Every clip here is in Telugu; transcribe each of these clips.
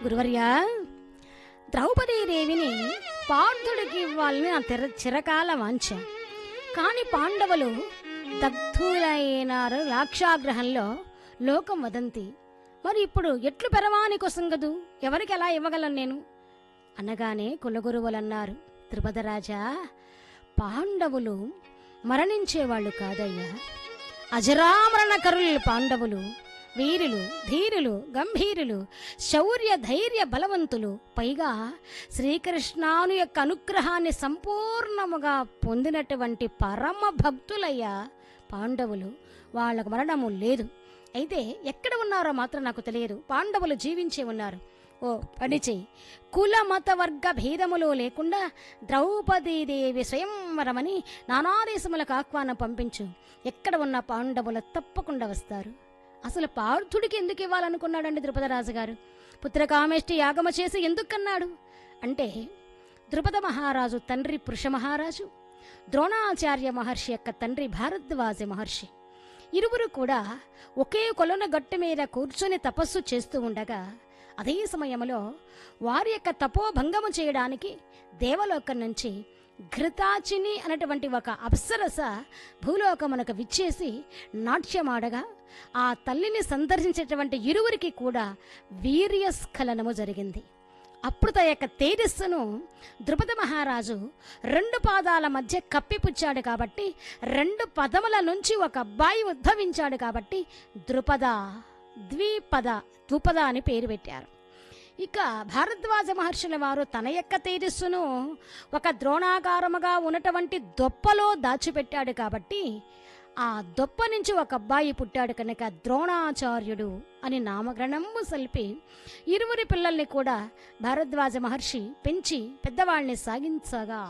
గురువర్యా ద్రౌపదీదేవిని పార్థుడికి ఇవ్వాలని నా తెర చిరకాల వాంఛ కాని పాండవులు దగ్ధులైనారు లాక్షాగ్రహంలో లోకం వదంతి మరి ఇప్పుడు ఎట్లు పెరవాని కోసం కదూ ఎవరికి ఎలా ఇవ్వగలను నేను అనగానే కులగురువులన్నారు త్రిపదరాజా పాండవులు మరణించేవాళ్ళు కాదయ్యా అజరామరణ కరులు పాండవులు వీరులు ధీరులు గంభీరులు శౌర్య ధైర్య బలవంతులు పైగా శ్రీకృష్ణాను యొక్క అనుగ్రహాన్ని సంపూర్ణముగా పొందినటువంటి పరమ భక్తులయ్యా పాండవులు వాళ్ళకు మరణము లేదు అయితే ఎక్కడ ఉన్నారో మాత్రం నాకు తెలియదు పాండవులు జీవించే ఉన్నారు ఓ పని చెయ్యి కుల మత వర్గ భేదములు లేకుండా ద్రౌపదీదేవి స్వయంవరమని నానాదేశములకు ఆహ్వానం పంపించు ఎక్కడ ఉన్న పాండవులు తప్పకుండా వస్తారు అసలు పార్థుడికి ఎందుకు ఇవ్వాలనుకున్నాడండి ద్రుపదరాజు గారు పుత్రకామేష్టి యాగమ చేసి ఎందుకన్నాడు అంటే ద్రుపద మహారాజు తండ్రి పురుష మహారాజు ద్రోణాచార్య మహర్షి యొక్క తండ్రి భారద్వాజ మహర్షి ఇరువురు కూడా ఒకే కొలన గట్టు మీద కూర్చొని తపస్సు చేస్తూ ఉండగా అదే సమయంలో వారి యొక్క తపోభంగము చేయడానికి దేవలోకం నుంచి ఘృతాచిని అనేటువంటి ఒక అప్సరస భూలోకమునకు విచ్చేసి నాట్యమాడగా ఆ తల్లిని సందర్శించేటువంటి ఇరువురికి కూడా వీర్యస్ఖలనము జరిగింది అప్పుడు తన యొక్క తేజస్సును ద్రుపద మహారాజు రెండు పాదాల మధ్య కప్పిపుచ్చాడు కాబట్టి రెండు పదముల నుంచి ఒక అబ్బాయి ఉద్భవించాడు కాబట్టి ద్రుపద ద్విపద ద్విపద అని పేరు పెట్టారు ఇక భారద్వాజ మహర్షుల వారు తన యొక్క తేజస్సును ఒక ద్రోణాకారముగా ఉన్నటువంటి దొప్పలో దాచిపెట్టాడు కాబట్టి ఆ దొప్ప నుంచి ఒక అబ్బాయి పుట్టాడు కనుక ద్రోణాచార్యుడు అని నామగ్రణము సల్పి ఇరువురి పిల్లల్ని కూడా భారద్వాజ మహర్షి పెంచి పెద్దవాళ్ళని సాగించగా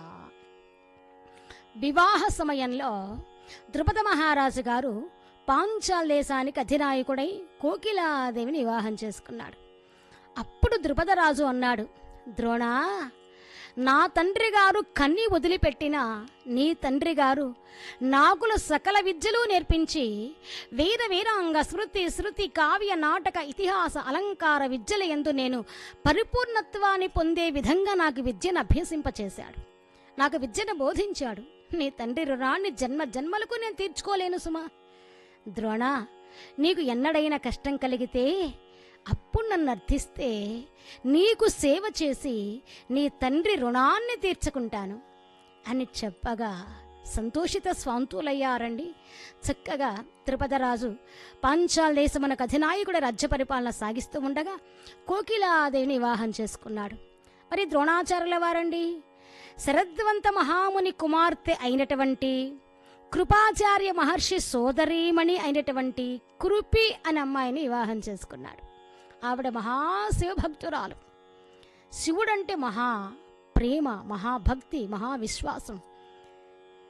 వివాహ సమయంలో ద్రుపద మహారాజు గారు పాంచాల్ దేశానికి అధినాయకుడై కోకిలాదేవిని వివాహం చేసుకున్నాడు అప్పుడు ద్రుపదరాజు అన్నాడు ద్రోణ నా తండ్రి గారు కన్ని వదిలిపెట్టిన నీ తండ్రి గారు నాకులు సకల విద్యలు నేర్పించి వేద వీరాంగ స్మృతి శృతి కావ్య నాటక ఇతిహాస అలంకార విద్యల ఎందు నేను పరిపూర్ణత్వాన్ని పొందే విధంగా నాకు విద్యను అభ్యసింపచేశాడు నాకు విద్యను బోధించాడు నీ తండ్రి రుణాన్ని జన్మ జన్మలకు నేను తీర్చుకోలేను సుమా ద్రోణ నీకు ఎన్నడైనా కష్టం కలిగితే అప్పుడు నన్ను అర్థిస్తే నీకు సేవ చేసి నీ తండ్రి రుణాన్ని తీర్చుకుంటాను అని చెప్పగా సంతోషిత స్వాంతులయ్యారండి చక్కగా తిరుపతిరాజు పాంచాల దేశమునకు అధినాయకుడు రాజ్య పరిపాలన సాగిస్తూ ఉండగా కోకిలాదేవిని వివాహం చేసుకున్నాడు మరి ద్రోణాచార్యుల వారండి శరద్వంత మహాముని కుమార్తె అయినటువంటి కృపాచార్య మహర్షి సోదరీమణి అయినటువంటి కురుపి అనే అమ్మాయిని వివాహం చేసుకున్నాడు ఆవిడ మహాశివభక్తురాలు శివుడంటే మహా ప్రేమ మహాభక్తి మహావిశ్వాసం